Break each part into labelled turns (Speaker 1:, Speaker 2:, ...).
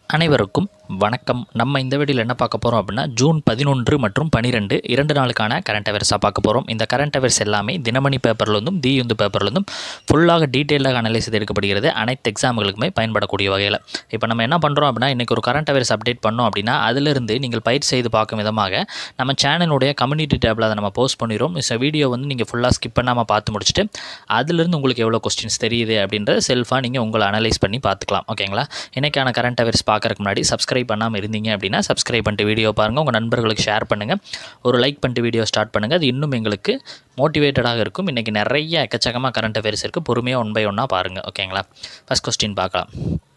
Speaker 1: அனைவருக்கும் வணக்கம் நம்ம இந்த வீடியோவில் என்ன பார்க்க போகிறோம் அப்படின்னா ஜூன் பதினொன்று மற்றும் பன்னிரெண்டு இரண்டு நாளுக்கான கரண்ட் அவேர்ஸாக பார்க்க போகிறோம் இந்த கரண்ட் அவேர்ஸ் எல்லாமே தினமணி பேப்பர்லேருந்தும் தி இந்து பேப்பர்லேருந்தும் ஃபுல்லாக டீட்டெயிலாக அனலைஸ் செய்து எடுக்கப்படுகிறது அனைத்து எக்ஸாம்களுக்குமே பயன்படக்கூடிய வகையில் இப்போ நம்ம என்ன பண்ணுறோம் அப்படின்னா இன்றைக்கி ஒரு கரண்ட் அவேர்ஸ் அப்டேட் பண்ணோம் அப்படின்னா அதிலிருந்து நீங்கள் பயிற்சி செய்து பார்க்கும் விதமாக நம்ம சேனலுடைய கம்யூனிட்டி டேப்பில் அதை நம்ம போஸ்ட் பண்ணிடுறோம் இந்த வீடியோ வந்து நீங்கள் ஃபுல்லாக ஸ்கிப் பண்ணாமல் பார்த்து முடிச்சுட்டு அதிலிருந்து உங்களுக்கு எவ்வளோ கொஸ்டின்ஸ் தெரியுது அப்படின்றத செல்ஃபாக நீங்கள் உங்களை அனலைஸ் பண்ணி பார்த்துக்கலாம் ஓகேங்களா இன்றைக்கான கரண்ட் அவேர்ஸ் பார்க்கறதுக்கு முன்னாடி சப்ஸ்கிரைப் பண்ணாமல் இருந்தீங்க அப்படின்னா சப்ஸ்கிரைப் பண்ணிட்டு வீடியோ பாருங்கள் உங்கள் நண்பர்களுக்கு ஷேர் பண்ணுங்கள் ஒரு லைக் பண்ணிட்டு வீடியோ ஸ்டார்ட் பண்ணுங்கள் அது இன்னும் எங்களுக்கு மோட்டிவேட்டடாக இருக்கும் இன்றைக்கி நிறைய எக்கச்சக்கமாக கரண்ட் அஃபேர்ஸ் இருக்குது பொறுமையாக ஒன் பை ஒன்னாக பாருங்கள் ஓகேங்களா ஃபஸ்ட் கொஸ்டின் பார்க்கலாம்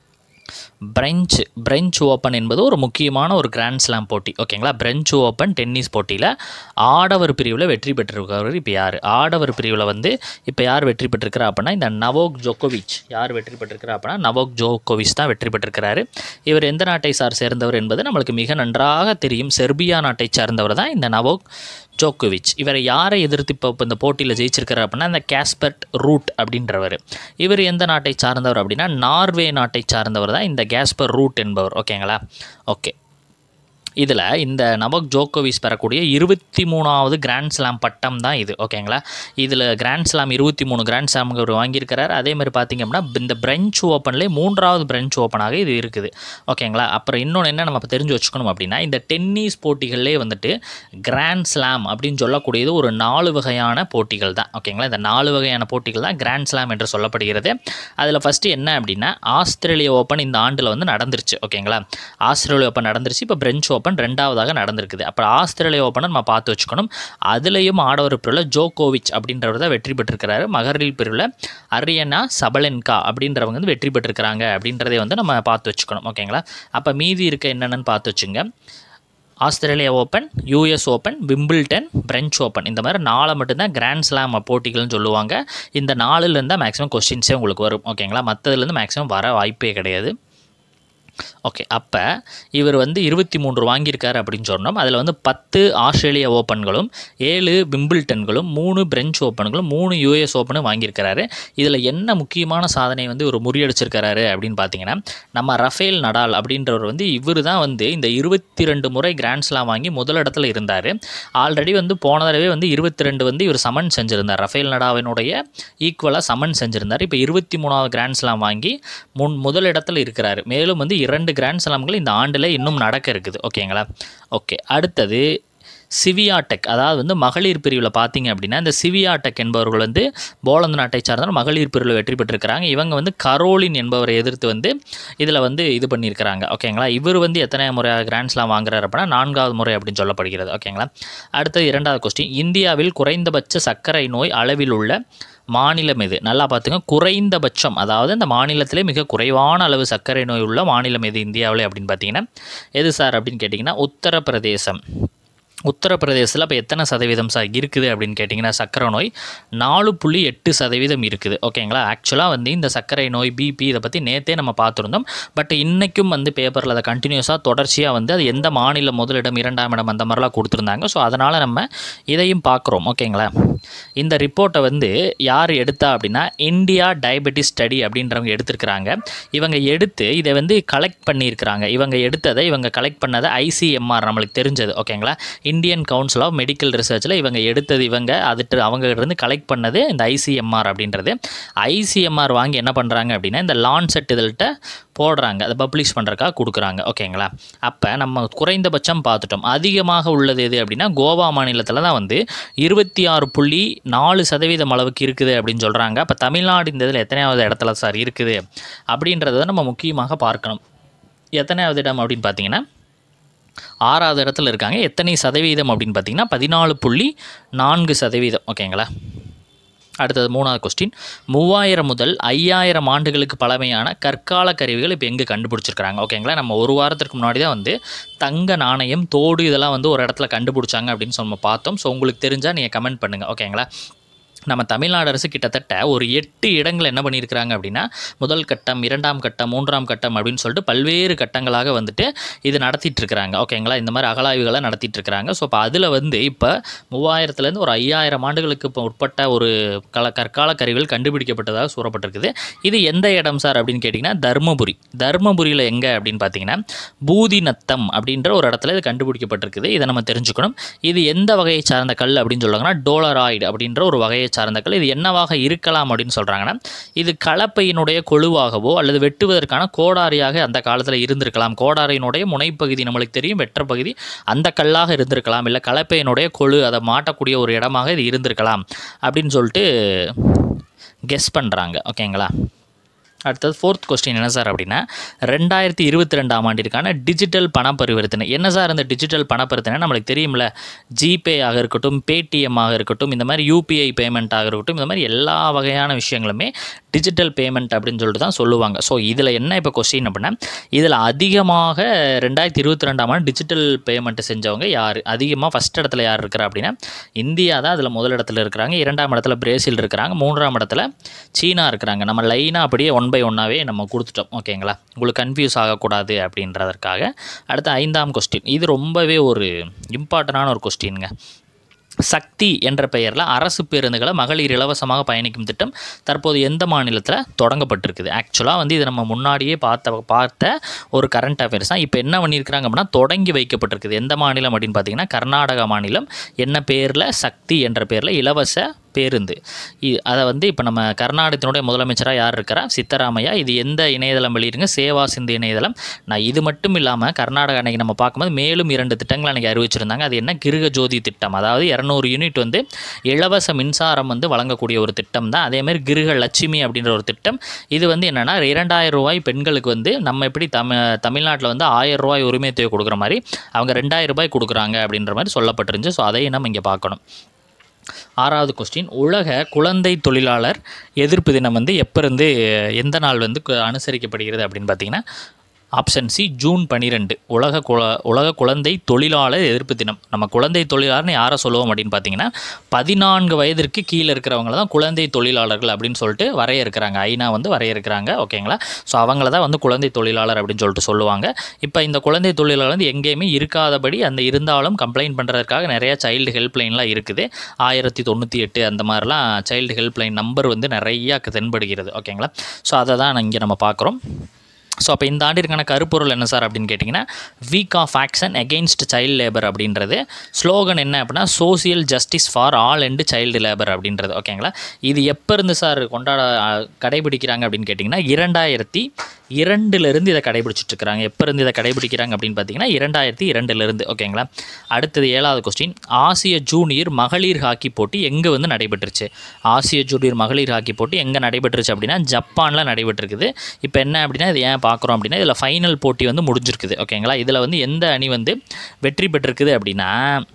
Speaker 1: பிரெஞ்ச் பிரெஞ்ச் ஓப்பன் என்பது ஒரு முக்கியமான ஒரு கிராண்ட் ஸ்லாம் போட்டி ஓகேங்களா பிரெஞ்ச் ஓப்பன் டென்னிஸ் போட்டியில் ஆடவர் பிரிவில் வெற்றி பெற்றிருக்கிறவர் இப்போ யார் ஆடவர் பிரிவில் வந்து இப்போ யார் வெற்றி பெற்றிருக்கிறா அப்படின்னா இந்த நவோக் ஜோக்கோவிச் யார் வெற்றி பெற்றிருக்கிறா அப்படின்னா நவோக் ஜோக்கோவிச் தான் வெற்றி பெற்றிருக்கிறாரு இவர் எந்த நாட்டை சார் சேர்ந்தவர் என்பது நம்மளுக்கு மிக நன்றாக தெரியும் செர்பியா நாட்டை சார்ந்தவர் தான் இந்த நவோக் ஜோக்கோவிச் இவரை யாரை எதிர்த்து இப்போ இப்போ இந்த போட்டியில் ஜெயிச்சிருக்கிறார் அப்படின்னா இந்த கேஸ்பர்ட் ரூட் அப்படின்றவர் இவர் எந்த நாட்டை சார்ந்தவர் அப்படின்னா நார்வே நாட்டை சார்ந்தவர் தான் இந்த கேஸ்பர் ரூட் என்பவர் ஓகேங்களா ஓகே இதில் இந்த நவக் ஜோக்கோவிச் பெறக்கூடிய இருபத்தி மூணாவது கிராண்ட் ஸ்லாம் பட்டம் தான் இது ஓகேங்களா இதில் கிராண்ட் ஸ்லாம் இருபத்தி மூணு கிராண்ட் ஸ்லாம் அவர் வாங்கியிருக்கிறார் அதே மாதிரி பார்த்திங்க அப்படின்னா இந்த பிரெஞ்ச் ஓப்பன்லேயே மூன்றாவது பிரெஞ்ச் ஓப்பனாக இது இருக்குது ஓகேங்களா அப்புறம் இன்னொன்று என்ன நம்ம தெரிஞ்சு வச்சுக்கணும் அப்படின்னா இந்த டென்னிஸ் போட்டிகள்லேயே வந்துட்டு கிராண்ட் ஸ்லாம் அப்படின்னு சொல்லக்கூடியது ஒரு நாலு வகையான போட்டிகள் தான் ஓகேங்களா இந்த நாலு வகையான போட்டிகள் தான் கிராண்ட் ஸ்லாம் என்று சொல்லப்படுகிறது அதில் ஃபஸ்ட்டு என்ன அப்படின்னா ஆஸ்திரேலிய ஓப்பன் இந்த ஆண்டில் வந்து நடந்துருச்சு ஓகேங்களா ஆஸ்திரேலிய ஓப்பன் நடந்துருச்சு இப்போ பிரெஞ்ச் ஓப்பன் ரெண்டாவதாக நடந்திருக்குது அப்புறம் ஆஸ்திரேலிய ஓப்பனை நம்ம பார்த்து வச்சுக்கணும் அதுலேயும் ஆடவர் பிரிவில் ஜோகோவிச் அப்படின்றவர் தான் வெற்றி பெற்றிருக்கிறாரு மகளிர் பிரிவில் அரியனா சபலென்கா அப்படின்றவங்க வந்து வெற்றி பெற்றிருக்கிறாங்க அப்படின்றதை வந்து நம்ம பார்த்து வச்சுக்கணும் ஓகேங்களா அப்போ மீதி இருக்க என்னென்னு பார்த்து வச்சுங்க Australia Open US Open Wimbledon French Open இந்த மாதிரி நாளை மட்டும்தான் கிராண்ட் ஸ்லாம் போட்டிகள்னு சொல்லுவாங்க இந்த நாலுலேருந்து தான் மேக்ஸிமம் கொஸ்டின்ஸே உங்களுக்கு வரும் ஓகேங்களா மற்றதுலேருந்து மேக்ஸிமம் வர வாய்ப்பே கிடையாது ஓகே அப்போ இவர் வந்து இருபத்தி மூன்று வாங்கியிருக்காரு அப்படின்னு சொன்னோம் அதில் வந்து பத்து ஆஸ்திரேலியா ஓப்பன்களும் ஏழு பிம்பிள்டன்களும் மூணு பிரெஞ்ச் ஓப்பன்களும் மூணு யூஎஸ் ஓப்பனும் வாங்கியிருக்கிறாரு இதில் என்ன முக்கியமான சாதனை வந்து இவர் முறியடிச்சிருக்கிறாரு அப்படின்னு பார்த்தீங்கன்னா நம்ம ரஃபேல் நடால் அப்படின்றவர் வந்து இவர் தான் வந்து இந்த இருபத்தி ரெண்டு முறை கிராண்ட்ஸ்லாம் வாங்கி முதலிடத்தில் இருந்தார் ஆல்ரெடி வந்து போன தடவை வந்து இருபத்தி ரெண்டு வந்து இவர் சமன் செஞ்சுருந்தார் ரஃபேல் நடாவினுடைய ஈக்குவலாக சமன் செஞ்சுருந்தார் இப்போ இருபத்தி மூணாவது கிராண்ட்ஸ்லாம் வாங்கி முன் முதலிடத்தில் இருக்கிறார் மேலும் வந்து இரண்டு கிராண்ட் ஸ்லாம்கள் இந்த ஆண்டில் இன்னும் நடக்க இருக்குது ஓகேங்களா ஓகே அடுத்தது சிவியாடெக் அதாவது வந்து மகளிர் பிரிவில் பார்த்தீங்க அப்படின்னா இந்த சிவியாடெக் என்பவர்கள் வந்து போலந்து நாட்டை சார்ந்த மகளிர் பிரிவில் வெற்றி பெற்றிருக்கிறாங்க இவங்க வந்து கரோலின் என்பவரை எதிர்த்து வந்து இதில் வந்து இது பண்ணியிருக்கிறாங்க ஓகேங்களா இவர் வந்து எத்தனை முறை கிராண்ட்ஸ்லாம் வாங்குறாரு அப்படின்னா நான்காவது முறை அப்படின்னு சொல்லப்படுகிறது ஓகேங்களா அடுத்தது இரண்டாவது கொஸ்டின் இந்தியாவில் குறைந்தபட்ச சர்க்கரை நோய் அளவில் உள்ள மாநிலம் எது நல்லா பார்த்துங்க குறைந்தபட்சம் அதாவது இந்த மாநிலத்திலே மிக குறைவான அளவு சர்க்கரை நோய் உள்ள மாநிலம் எது இந்தியாவில் அப்படின்னு பார்த்தீங்கன்னா எது சார் அப்படின்னு கேட்டிங்கன்னா உத்தரப்பிரதேசம் உத்தரப்பிரதேசத்தில் இப்போ எத்தனை சதவீதம் சார் இருக்குது அப்படின்னு கேட்டிங்கன்னா சர்க்கரை நோய் நாலு புள்ளி எட்டு சதவீதம் இருக்குது ஓகேங்களா ஆக்சுவலாக வந்து இந்த சர்க்கரை நோய் பிபி இதை பற்றி நேற்றே நம்ம பார்த்துருந்தோம் பட் இன்றைக்கும் வந்து பேப்பரில் அதை கண்டினியூஸாக தொடர்ச்சியாக வந்து அது எந்த மாநிலம் முதலிடம் இரண்டாம் இடம் அந்த மாதிரிலாம் கொடுத்துருந்தாங்க ஸோ அதனால் நம்ம இதையும் பார்க்குறோம் ஓகேங்களா இந்த ரிப்போர்ட்டை வந்து யார் எடுத்தா அப்படின்னா இந்தியா டயபெட்டிஸ் ஸ்டடி அப்படின்றவங்க எடுத்திருக்கிறாங்க இவங்க எடுத்து இதை வந்து கலெக்ட் பண்ணியிருக்கிறாங்க இவங்க எடுத்ததை இவங்க கலெக்ட் பண்ணதை ஐசிஎம்ஆர் நம்மளுக்கு தெரிஞ்சது ஓகேங்களா இந்தியன் கவுன்சில் ஆஃப் மெடிக்கல் ரிசர்ச்சில் இவங்க எடுத்தது இவங்க அதுட்டு அவங்க இருந்து கலெக்ட் பண்ணது இந்த ஐசிஎம்ஆர் அப்படின்றது ஐசிஎம்ஆர் வாங்கி என்ன பண்ணுறாங்க அப்படின்னா இந்த லான்செட் இதழ்கிட்ட போடுறாங்க அதை பப்ளிஷ் பண்ணுறக்காக கொடுக்குறாங்க ஓகேங்களா அப்போ நம்ம குறைந்தபட்சம் பார்த்துட்டோம் அதிகமாக உள்ளது எது அப்படின்னா கோவா மாநிலத்தில் தான் வந்து இருபத்தி ஆறு புள்ளி நாலு சதவீதம் அளவுக்கு இருக்குது அப்படின்னு சொல்கிறாங்க அப்போ தமிழ்நாடு இந்த இதில் எத்தனையாவது இடத்துல சார் இருக்குது அப்படின்றத நம்ம முக்கியமாக பார்க்கணும் எத்தனையாவது இடம் அப்படின்னு பார்த்தீங்கன்னா ஆறாவது இடத்துல இருக்காங்க எத்தனை சதவீதம் அப்படின்னு பார்த்தீங்கன்னா பதினாலு புள்ளி நான்கு சதவீதம் ஓகேங்களா அடுத்தது மூணாவது கொஸ்டின் மூவாயிரம் முதல் ஐயாயிரம் ஆண்டுகளுக்கு பழமையான கற்கால கருவிகள் இப்போ எங்கே கண்டுபிடிச்சிருக்கிறாங்க ஓகேங்களா நம்ம ஒரு வாரத்திற்கு முன்னாடி தான் வந்து தங்க நாணயம் தோடு இதெல்லாம் வந்து ஒரு இடத்துல கண்டுபிடிச்சாங்க அப்படின்னு சொல்லி நம்ம பார்த்தோம் ஸோ உங்களுக்கு தெரிஞ்சால் நீங்கள் கமெண்ட் பண்ணுங்கள் ஓகேங்களா நம்ம தமிழ்நாடு அரசு கிட்டத்தட்ட ஒரு எட்டு இடங்கள் என்ன பண்ணியிருக்கிறாங்க அப்படின்னா முதல் கட்டம் இரண்டாம் கட்டம் மூன்றாம் கட்டம் அப்படின்னு சொல்லிட்டு பல்வேறு கட்டங்களாக வந்துட்டு இது நடத்திட்டு இருக்கிறாங்க ஓகேங்களா இந்த மாதிரி அகலாய்வுகளை நடத்திட்டு இருக்கிறாங்க ஸோ இப்போ அதில் வந்து இப்போ மூவாயிரத்துலேருந்து ஒரு ஐயாயிரம் ஆண்டுகளுக்கு இப்போ உட்பட்ட ஒரு கல கற்கால கருவிகள் கண்டுபிடிக்கப்பட்டதாக கூறப்பட்டிருக்குது இது எந்த இடம் சார் அப்படின்னு கேட்டிங்கன்னா தர்மபுரி தர்மபுரியில் எங்கே அப்படின்னு பார்த்தீங்கன்னா பூதிநத்தம் அப்படின்ற ஒரு இடத்துல இது கண்டுபிடிக்கப்பட்டிருக்குது இதை நம்ம தெரிஞ்சுக்கணும் இது எந்த வகையை சார்ந்த கல் அப்படின்னு சொல்கிறாங்கன்னா டோலராய்டு அப்படின்ற ஒரு வகையை சார்ந்த கல் இது என்னவாக இருக்கலாம் அப்படின்னு சொல்கிறாங்கன்னா இது கலப்பையினுடைய கொழுவாகவோ அல்லது வெட்டுவதற்கான கோடாரியாக அந்த காலத்தில் இருந்திருக்கலாம் கோடாரியினுடைய முனைப்பகுதி நம்மளுக்கு தெரியும் வெற்ற பகுதி அந்த கல்லாக இருந்திருக்கலாம் இல்லை கலப்பையினுடைய கொழு அதை மாட்டக்கூடிய ஒரு இடமாக இது இருந்திருக்கலாம் அப்படின்னு சொல்லிட்டு கெஸ் பண்ணுறாங்க ஓகேங்களா அடுத்தது ஃபோர்த் கொஸ்டின் என்ன சார் அப்படின்னா ரெண்டாயிரத்தி இருபத்தி ரெண்டாம் ஆண்டிற்கான டிஜிட்டல் பண பரிவர்த்தனை என்ன சார் இந்த டிஜிட்டல் பண பரிவர்த்தனை நம்மளுக்கு தெரியும்ல ஜிபே ஆக இருக்கட்டும் பேடிஎம் ஆக இருக்கட்டும் இந்த மாதிரி யூபிஐ பேமெண்ட் ஆக இருக்கட்டும் இந்த மாதிரி எல்லா வகையான விஷயங்களுமே டிஜிட்டல் பேமெண்ட் அப்படின்னு சொல்லிட்டு தான் சொல்லுவாங்க ஸோ இதில் என்ன இப்போ கொஸ்டின் அப்படின்னா இதில் அதிகமாக ரெண்டாயிரத்தி இருபத்தி ரெண்டாம் ஆண்டு டிஜிட்டல் பேமெண்ட் செஞ்சவங்க யார் அதிகமாக ஃபஸ்ட் இடத்துல யார் இருக்கிறா அப்படின்னா இந்தியா தான் அதில் முதல் இடத்துல இருக்கிறாங்க இரண்டாம் இடத்துல பிரேசில் இருக்கிறாங்க மூன்றாம் இடத்துல சீனா இருக்கிறாங்க நம்ம லைனாக அப்படியே ஒன் பை ஒன்னாகவே நம்ம கொடுத்துட்டோம் ஓகேங்களா உங்களுக்கு கன்ஃபியூஸ் ஆகக்கூடாது அப்படின்றதற்காக அடுத்த ஐந்தாம் கொஸ்டின் இது ரொம்பவே ஒரு இம்பார்ட்டண்டான ஒரு கொஸ்டினுங்க சக்தி என்ற பெயரில் அரசு பேருந்துகளை மகளிர் இலவசமாக பயணிக்கும் திட்டம் தற்போது எந்த மாநிலத்தில் தொடங்கப்பட்டிருக்குது ஆக்சுவலாக வந்து இது நம்ம முன்னாடியே பார்த்த பார்த்த ஒரு கரண்ட் அஃபேர்ஸ் தான் இப்போ என்ன பண்ணியிருக்கிறாங்க அப்படின்னா தொடங்கி வைக்கப்பட்டிருக்குது எந்த மாநிலம் அப்படின்னு பார்த்தீங்கன்னா கர்நாடகா மாநிலம் என்ன பேரில் சக்தி என்ற பேரில் இலவச பேருந்து இ- அதை வந்து இப்போ நம்ம கர்நாடகத்தினுடைய முதலமைச்சராக யார் இருக்கிறா சித்தராமையா இது எந்த இணையதளம் வெளியிடுங்க சேவா சிந்து இணையதளம் நான் இது மட்டும் இல்லாமல் கர்நாடகா அன்னைக்கு நம்ம பார்க்கும்போது மேலும் இரண்டு திட்டங்கள் அன்றைக்கி அறிவிச்சிருந்தாங்க அது என்ன கிருக ஜோதி திட்டம் அதாவது இரநூறு யூனிட் வந்து இலவச மின்சாரம் வந்து வழங்கக்கூடிய ஒரு திட்டம் தான் அதேமாதிரி கிருக லட்சுமி அப்படின்ற ஒரு திட்டம் இது வந்து என்னென்னா இரண்டாயிரம் ரூபாய் பெண்களுக்கு வந்து நம்ம எப்படி தமிழ் தமிழ்நாட்டில் வந்து ஆயிரம் ரூபாய் உரிமை தொகை கொடுக்குற மாதிரி அவங்க ரெண்டாயிரம் ரூபாய் கொடுக்குறாங்க அப்படின்ற மாதிரி சொல்லப்பட்டிருந்துச்சு ஸோ அதையும் நம்ம இங்கே பார்க்கணும் ஆறாவது கொஸ்டின் உலக குழந்தை தொழிலாளர் எதிர்ப்பு தினம் வந்து எப்போ இருந்து எந்த நாள் வந்து கு- அனுசரிக்கப்படுகிறது அப்படின்னு பார்த்தீங்கன்னா ஆப்ஷன் சி ஜூன் பன்னிரெண்டு உலக குல உலக குழந்தை தொழிலாளர் எதிர்ப்பு தினம் நம்ம குழந்தை தொழிலாளர்னு யாரை சொல்லுவோம் அப்படின்னு பார்த்தீங்கன்னா பதினான்கு வயதிற்கு கீழே இருக்கிறவங்கள தான் குழந்தை தொழிலாளர்கள் அப்படின்னு சொல்லிட்டு வரையறுக்கிறாங்க ஐநா வந்து வரையறுக்கிறாங்க ஓகேங்களா ஸோ அவங்கள தான் வந்து குழந்தை தொழிலாளர் அப்படின்னு சொல்லிட்டு சொல்லுவாங்க இப்போ இந்த குழந்தை தொழிலாளர் வந்து எங்கேயுமே இருக்காதபடி அந்த இருந்தாலும் கம்ப்ளைண்ட் பண்ணுறதுக்காக நிறைய சைல்டு ஹெல்ப்லைன்லாம் இருக்குது ஆயிரத்தி தொண்ணூற்றி எட்டு அந்த மாதிரிலாம் சைல்டு ஹெல்ப்லைன் நம்பர் வந்து நிறையா தென்படுகிறது ஓகேங்களா ஸோ அதை தான் இங்கே நம்ம பார்க்குறோம் ஸோ அப்போ இந்த ஆண்டிற்கான கருப்பொருள் என்ன சார் அப்படின்னு கேட்டிங்கன்னா week of action against child labour அப்படின்றது ஸ்லோகன் என்ன அப்படின்னா social justice for all and child labour அப்படின்றது ஓகேங்களா இது எப்போ இருந்து சார் கொண்டாட ஆ, கடைபிடிக்கிறாங்க அப்படின்னு கேட்டிங்கன்னா இரண்டாயிரத்தி இரண்டுலேருந்து இதை கடைபிடிச்சிட்டு இருக்கிறாங்க எப்போ இருந்து இதை கடைபிடிக்கிறாங்க அப்படின்னு பார்த்தீங்கன்னா இரண்டாயிரத்தி இரண்டுலேருந்து ஓகேங்களா அடுத்தது ஏழாவது கொஸ்டின் ஆசிய ஜூனியர் மகளிர் ஹாக்கி போட்டி எங்கே வந்து நடைபெற்றுச்சு ஆசிய ஜூனியர் மகளிர் ஹாக்கி போட்டி எங்கே நடைபெற்றுச்சு அப்படின்னா ஜப்பானில் நடைபெற்றிருக்குது இப்போ என்ன அப்படின்னா இது ஏன் பார்க்குறோம் அப்படின்னா இதில் ஃபைனல் போட்டி வந்து முடிஞ்சிருக்குது ஓகேங்களா இதில் வந்து எந்த அணி வந்து வெற்றி பெற்றிருக்குது அப்படின்னா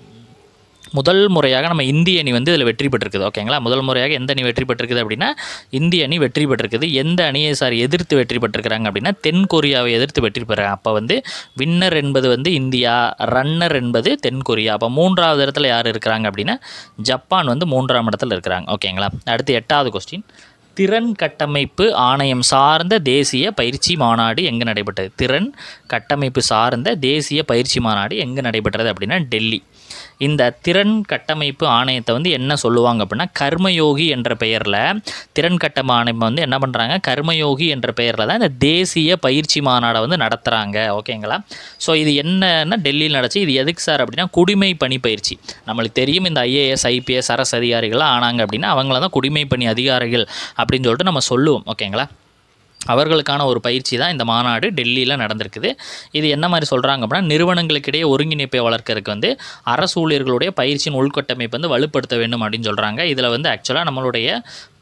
Speaker 1: முதல் முறையாக நம்ம இந்திய அணி வந்து இதில் வெற்றி பெற்றிருக்குது ஓகேங்களா முதல் முறையாக எந்த அணி வெற்றி பெற்றிருக்குது அப்படின்னா இந்திய அணி வெற்றி பெற்றிருக்குது எந்த அணியை சார் எதிர்த்து வெற்றி பெற்றிருக்கிறாங்க அப்படின்னா தென் கொரியாவை எதிர்த்து வெற்றி பெறாங்க அப்போ வந்து வின்னர் என்பது வந்து இந்தியா ரன்னர் என்பது தென் கொரியா அப்போ மூன்றாவது இடத்துல யார் இருக்கிறாங்க அப்படின்னா ஜப்பான் வந்து மூன்றாம் இடத்துல இருக்கிறாங்க ஓகேங்களா அடுத்து எட்டாவது கொஸ்டின் திறன் கட்டமைப்பு ஆணையம் சார்ந்த தேசிய பயிற்சி மாநாடு எங்கே நடைபெற்றது திறன் கட்டமைப்பு சார்ந்த தேசிய பயிற்சி மாநாடு எங்கே நடைபெற்றது அப்படின்னா டெல்லி இந்த திறன் கட்டமைப்பு ஆணையத்தை வந்து என்ன சொல்லுவாங்க அப்படின்னா கர்மயோகி என்ற பெயரில் திறன் கட்டமை ஆணையம் வந்து என்ன பண்ணுறாங்க கர்மயோகி என்ற பெயரில் தான் இந்த தேசிய பயிற்சி மாநாடை வந்து நடத்துகிறாங்க ஓகேங்களா ஸோ இது என்னன்னா டெல்லியில் நடந்துச்சு இது எதுக்கு சார் அப்படின்னா குடிமை பணி பயிற்சி நம்மளுக்கு தெரியும் இந்த ஐஏஎஸ் ஐபிஎஸ் அரசு அதிகாரிகள்லாம் ஆனாங்க அப்படின்னா அவங்கள தான் குடிமை பணி அதிகாரிகள் அப்படின்னு சொல்லிட்டு நம்ம சொல்லுவோம் ஓகேங்களா அவர்களுக்கான ஒரு பயிற்சி தான் இந்த மாநாடு டெல்லியில் நடந்திருக்குது இது என்ன மாதிரி சொல்கிறாங்க அப்படின்னா நிறுவனங்களுக்கிடையே ஒருங்கிணைப்பை வளர்க்கறதுக்கு வந்து அரசு ஊழியர்களுடைய பயிற்சியின் உள்கட்டமைப்பு வந்து வலுப்படுத்த வேண்டும் அப்படின்னு சொல்கிறாங்க இதில் வந்து ஆக்சுவலாக நம்மளுடைய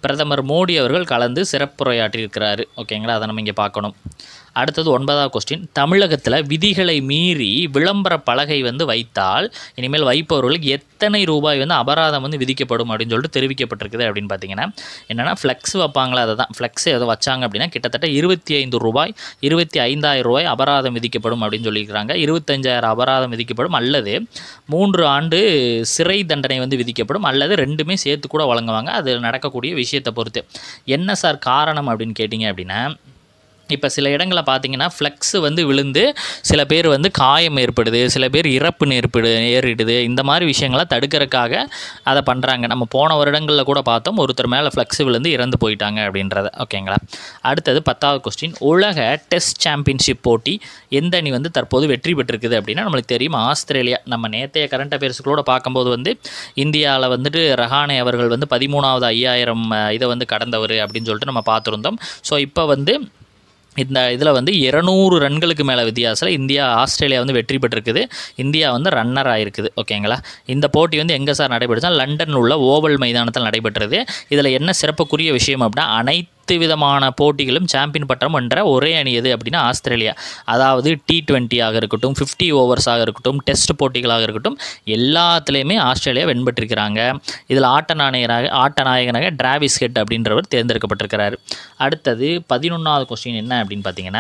Speaker 1: பிரதமர் மோடி அவர்கள் கலந்து சிறப்புரையாற்றியிருக்கிறாரு ஓகேங்களா அதை நம்ம இங்கே பார்க்கணும் அடுத்தது ஒன்பதாவது கொஸ்டின் தமிழகத்தில் விதிகளை மீறி விளம்பர பலகை வந்து வைத்தால் இனிமேல் வைப்பவர்களுக்கு எத்தனை ரூபாய் வந்து அபராதம் வந்து விதிக்கப்படும் அப்படின்னு சொல்லிட்டு தெரிவிக்கப்பட்டிருக்குது அப்படின்னு பார்த்தீங்கன்னா என்னென்னா ஃப்ளெக்ஸ் வைப்பாங்களா அதை தான் ஃப்ளெக்ஸ் எதை வச்சாங்க அப்படின்னா கிட்டத்தட்ட இருபத்தி ஐந்து ரூபாய் இருபத்தி ஐந்தாயிரம் ரூபாய் அபராதம் விதிக்கப்படும் அப்படின்னு சொல்லியிருக்கிறாங்க இருபத்தஞ்சாயிரம் அபராதம் விதிக்கப்படும் அல்லது மூன்று ஆண்டு சிறை தண்டனை வந்து விதிக்கப்படும் அல்லது ரெண்டுமே சேர்த்து கூட வழங்குவாங்க அது நடக்கக்கூடிய விஷயத்தை பொறுத்து என்ன சார் காரணம் அப்படின்னு கேட்டிங்க அப்படின்னா இப்போ சில இடங்களில் பார்த்தீங்கன்னா ஃப்ளெக்ஸ் வந்து விழுந்து சில பேர் வந்து காயம் ஏற்படுது சில பேர் இறப்பு நேர்படு ஏறிடுது இந்த மாதிரி விஷயங்களை தடுக்கிறதுக்காக அதை பண்ணுறாங்க நம்ம போன வருடங்களில் கூட பார்த்தோம் ஒருத்தர் மேலே ஃப்ளெக்ஸ் விழுந்து இறந்து போயிட்டாங்க அப்படின்றத ஓகேங்களா அடுத்தது பத்தாவது கொஸ்டின் உலக டெஸ்ட் சாம்பியன்ஷிப் போட்டி எந்த அணி வந்து தற்போது வெற்றி பெற்றிருக்குது அப்படின்னா நம்மளுக்கு தெரியும் ஆஸ்திரேலியா நம்ம நேற்றைய கரண்ட் அஃபேர்ஸ்களோட பார்க்கும்போது வந்து இந்தியாவில் வந்துட்டு ரஹானே அவர்கள் வந்து பதிமூணாவது ஐயாயிரம் அஹ், இதை வந்து கடந்தவர் அப்படின்னு சொல்லிட்டு நம்ம பார்த்துருந்தோம் ஸோ இப்போ வந்து இந்த இதில் வந்து இருநூறு ரன்களுக்கு மேலே வித்தியாசத்தில் இந்தியா ஆஸ்திரேலியா வந்து வெற்றி பெற்றிருக்குது இந்தியா வந்து ரன்னர் ஆயிருக்குது ஓகேங்களா இந்த போட்டி வந்து எங்கே சார் நடைபெற்றுச்சா லண்டனில் உள்ள ஓவல் மைதானத்தில் நடைபெற்றது இதில் என்ன சிறப்புக்குரிய விஷயம் அப்படின்னா அனைத்து விதமான போட்டிகளும் சாம்பியன் பட்டம் என்ற ஒரே அணி எது அப்படின்னா ஆஸ்திரேலியா அதாவது டி டுவெண்ட்டியாக இருக்கட்டும் ஃபிஃப்டி ஓவர்ஸாக இருக்கட்டும் டெஸ்ட் போட்டிகளாக இருக்கட்டும் எல்லாத்துலேயுமே ஆஸ்திரேலியா வெண்பெற்றிருக்கிறாங்க இதில் ஆட்ட நாயகராக ஆட்ட நாயகனாக டிராவிஸ் ஹெட் அப்படின்றவர் தேர்ந்தெடுக்கப்பட்டிருக்கிறார் அடுத்தது பதினொன்றாவது கொஸ்டின் என்ன அப்படின்னு பார்த்தீங்கன்னா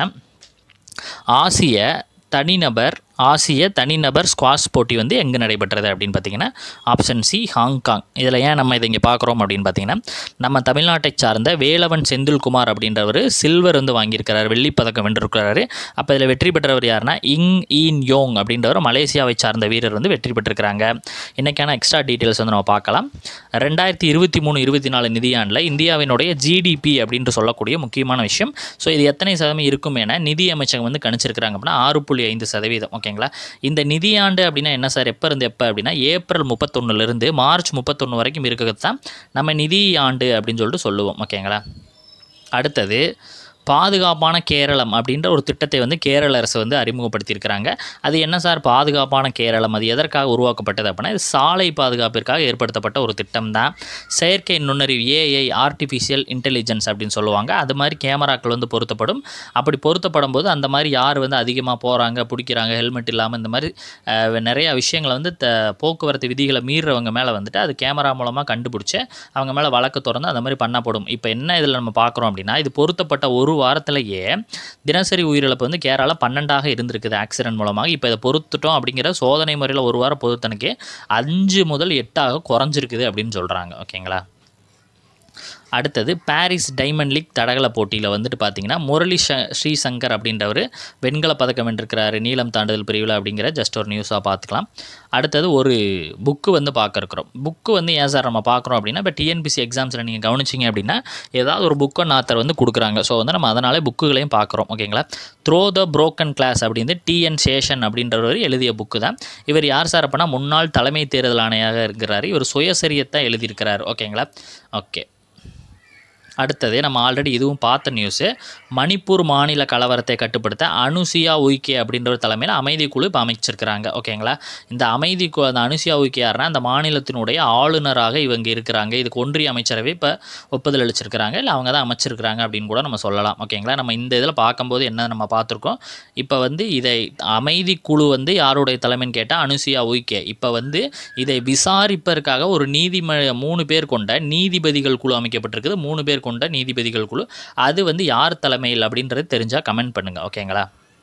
Speaker 1: ஆசிய தனிநபர் ஆசிய தனிநபர் ஸ்குவாஷ் போட்டி வந்து எங்கே நடைபெற்றது அப்படின்னு பார்த்தீங்கன்னா ஆப்ஷன் சி ஹாங்காங் இதில் ஏன் நம்ம இதை இங்கே பார்க்குறோம் அப்படின்னு பார்த்தீங்கன்னா நம்ம தமிழ்நாட்டை சார்ந்த வேலவன் செந்தில்குமார் அப்படின்றவர் சில்வர் வந்து வாங்கியிருக்கிறார் வெள்ளிப்பதக்கம் வென்றிருக்கிறாரு அப்போ இதில் வெற்றி பெற்றவர் யாருன்னா இங் ஈன் யோங் அப்படின்றவர் மலேசியாவை சார்ந்த வீரர் வந்து வெற்றி பெற்றிருக்கிறாங்க இன்றைக்கான எக்ஸ்ட்ரா டீட்டெயில்ஸ் வந்து நம்ம பார்க்கலாம் ரெண்டாயிரத்தி இருபத்தி மூணு இருபத்தி நாலு நிதியாண்டில் இந்தியாவினுடைய ஜிடிபி அப்படின்ட்டு சொல்லக்கூடிய முக்கியமான விஷயம் ஸோ இது எத்தனை சதவீதம் இருக்கும் என நிதி அமைச்சகம் வந்து கணிச்சிருக்கிறாங்க அப்படின்னா ஆறு புள்ளி ஐந்து சதவீதம் ஓகேங்களா இந்த நிதியாண்டு அப்படின்னா என்ன சார் எப்போ இருந்து எப்போ அப்படின்னா ஏப்ரல் முப்பத்தொன்னுலேருந்து மார்ச் முப்பத்தொன்று வரைக்கும் இருக்கிறது தான் நம்ம நிதி ஆண்டு அப்படின்னு சொல்லிட்டு சொல்லுவோம் ஓகேங்களா அடுத்தது பாதுகாப்பான கேரளம் அப்படின்ற ஒரு திட்டத்தை வந்து கேரள அரசு வந்து அறிமுகப்படுத்தியிருக்கிறாங்க அது என்ன சார் பாதுகாப்பான கேரளம் அது எதற்காக உருவாக்கப்பட்டது அப்படின்னா இது சாலை பாதுகாப்பிற்காக ஏற்படுத்தப்பட்ட ஒரு திட்டம் தான் செயற்கை நுண்ணறிவு ஏஐ ஆர்டிஃபிஷியல் இன்டெலிஜென்ஸ் அப்படின்னு சொல்லுவாங்க அது மாதிரி கேமராக்கள் வந்து பொருத்தப்படும் அப்படி பொருத்தப்படும் போது அந்த மாதிரி யார் வந்து அதிகமாக போகிறாங்க பிடிக்கிறாங்க ஹெல்மெட் இல்லாமல் இந்த மாதிரி அஹ், நிறையா விஷயங்களை வந்து த போக்குவரத்து விதிகளை மீறுறவங்க மேலே வந்துட்டு அது கேமரா மூலமாக கண்டுபிடிச்சி அவங்க மேலே வழக்கு திறந்து அந்த மாதிரி பண்ணப்படும் இப்போ என்ன இதில் நம்ம பார்க்குறோம் அப்படின்னா இது பொருத்தப்பட்ட ஒரு வாரத்திலேயே தினசரி உயிரிழப்பு வந்து கேரளா பன்னெண்டாக இருந்திருக்குது ஆக்சிடென்ட் மூலமாக இப்போ இதை பொறுத்துட்டோம் அப்படிங்கிற சோதனை முறையில் ஒரு வாரம் பொறுத்தனுக்கே அஞ்சு முதல் எட்டாக குறைஞ்சிருக்குது அப்படின்னு சொல்கிறாங்க ஓகேங்களா அடுத்தது பாரிஸ் டைமண்ட் லீக் தடகள போட்டியில் வந்துட்டு பார்த்தீங்கன்னா முரளி ஷ ஸ்ரீசங்கர் அப்படின்றவர் வெண்கல பதக்கம் வென்றிருக்கிறாரு நீளம் தாண்டுதல் பிரிவில் அப்படிங்கிற ஜஸ்ட் ஒரு நியூஸாக பார்த்துக்கலாம் அடுத்தது ஒரு புக்கு வந்து பார்க்க இருக்கிறோம் புக்கு வந்து ஏன் சார் நம்ம பார்க்குறோம் அப்படின்னா இப்போ டிஎன்பிசி எக்ஸாம்ஸில் நீங்கள் கவனிச்சிங்க அப்படின்னா ஏதாவது ஒரு புக்கை நாத்தர் வந்து கொடுக்குறாங்க ஸோ வந்து நம்ம அதனாலே புக்குகளையும் பார்க்குறோம் ஓகேங்களா த்ரோ த புரோக்கன் கிளாஸ் அப்படின்னு டிஎன் சேஷன் அப்படின்றவர் எழுதிய புக்கு தான் இவர் யார் சார் அப்படின்னா முன்னாள் தலைமை தேர்தல் ஆணையாக இருக்கிறார் இவர் சுயசரியத்தை எழுதியிருக்கிறார் ஓகேங்களா ஓகே அடுத்தது நம்ம ஆல்ரெடி இதுவும் பார்த்த நியூஸு மணிப்பூர் மாநில கலவரத்தை கட்டுப்படுத்த அனுசியா உய்கே அப்படின்ற ஒரு தலைமையில் அமைதி குழு இப்போ அமைச்சிருக்கிறாங்க ஓகேங்களா இந்த அமைதி கு அந்த அனுசியா உய்கே யாருன்னா அந்த மாநிலத்தினுடைய ஆளுநராக இவங்க இருக்கிறாங்க இதுக்கு ஒன்றிய அமைச்சரவை இப்போ ஒப்புதல் அளிச்சிருக்கிறாங்க இல்லை அவங்க தான் அமைச்சிருக்கிறாங்க அப்படின்னு கூட நம்ம சொல்லலாம் ஓகேங்களா நம்ம இந்த இதில் பார்க்கும்போது என்ன நம்ம பார்த்துருக்கோம் இப்போ வந்து இதை அமைதி குழு வந்து யாருடைய தலைமைன்னு கேட்டால் அனுசியா உய்கே இப்போ வந்து இதை விசாரிப்பதற்காக ஒரு நீதிம மூணு பேர் கொண்ட நீதிபதிகள் குழு அமைக்கப்பட்டிருக்குது மூணு பேர் கொண்ட நீதிபதிகள் குழு அது வந்து யார் தலைமையில் அப்படின்றது தெரிஞ்சால் கமெண்ட் பண்ணுங்கள் ஓகேங்களா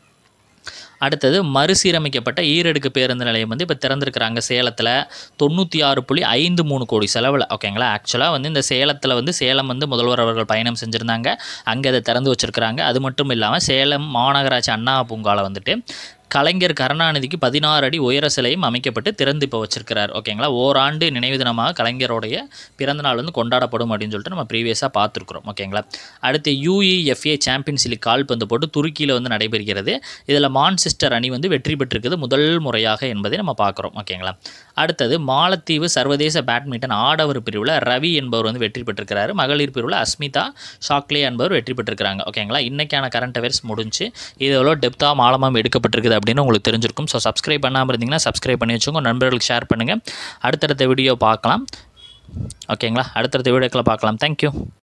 Speaker 1: அடுத்தது மறுசீரமைக்கப்பட்ட ஈரடுக்கு பேருந்து நிலையம் வந்து இப்போ திறந்திருக்கிறாங்க சேலத்தில் தொண்ணூற்றி ஆறு புள்ளி ஐந்து மூணு கோடி செலவில் ஓகேங்களா ஆக்சுவலாக வந்து இந்த சேலத்தில் வந்து சேலம் வந்து முதல்வர் அவர்கள் பயணம் செஞ்சுருந்தாங்க அங்கே அதை திறந்து வச்சுருக்கிறாங்க அது மட்டும் இல்லாமல் சேலம் மாநகராட்சி அண்ணா பூங்காவில் வந்துட்டு கலைஞர் கருணாநிதிக்கு பதினாறு அடி உயர சிலையும் அமைக்கப்பட்டு திறந்து இப்போ வச்சிருக்கிறார் ஓகேங்களா ஓராண்டு நினைவு தினமாக கலைஞருடைய பிறந்தநாள் வந்து கொண்டாடப்படும் அப்படின்னு சொல்லிட்டு நம்ம ப்ரீவியஸாக பார்த்துருக்குறோம் ஓகேங்களா அடுத்து யூஇஎஃப்ஏ சாம்பியன்ஸ் லீக் கால்பந்து போட்டு துருக்கியில் வந்து நடைபெறுகிறது இதில் மான்செஸ்டர் அணி வந்து வெற்றி பெற்றிருக்குது முதல் முறையாக என்பதை நம்ம பார்க்குறோம் ஓகேங்களா அடுத்தது மாலத்தீவு சர்வதேச பேட்மிண்டன் ஆடவர் பிரிவில் ரவி என்பவர் வந்து வெற்றி பெற்றிருக்கிறாரு மகளிர் பிரிவில் அஸ்மிதா ஷாக்லே என்பவர் வெற்றி பெற்றிருக்கிறாங்க ஓகேங்களா இன்றைக்கான கரண்ட் அஃபேர்ஸ் முடிஞ்சு இது எவ்வளோ டெப்த்தாக மாலமாக எடுக்கப்பட்டிருக்குது அப்படின்னு உங்களுக்கு தெரிஞ்சிருக்கும் ஸோ சப்ஸ்கிரைப் பண்ணாமல் இருந்தீங்கன்னா சப்ஸ்கிரைப் பண்ணி வச்சுக்கோங்க நண்பர்களுக்கு ஷேர் பண்ணுங்கள் அடுத்தடுத்த வீடியோ பார்க்கலாம் ஓகேங்களா அடுத்தடுத்த வீடியோக்களை பார்க்கலாம் தேங்க்யூ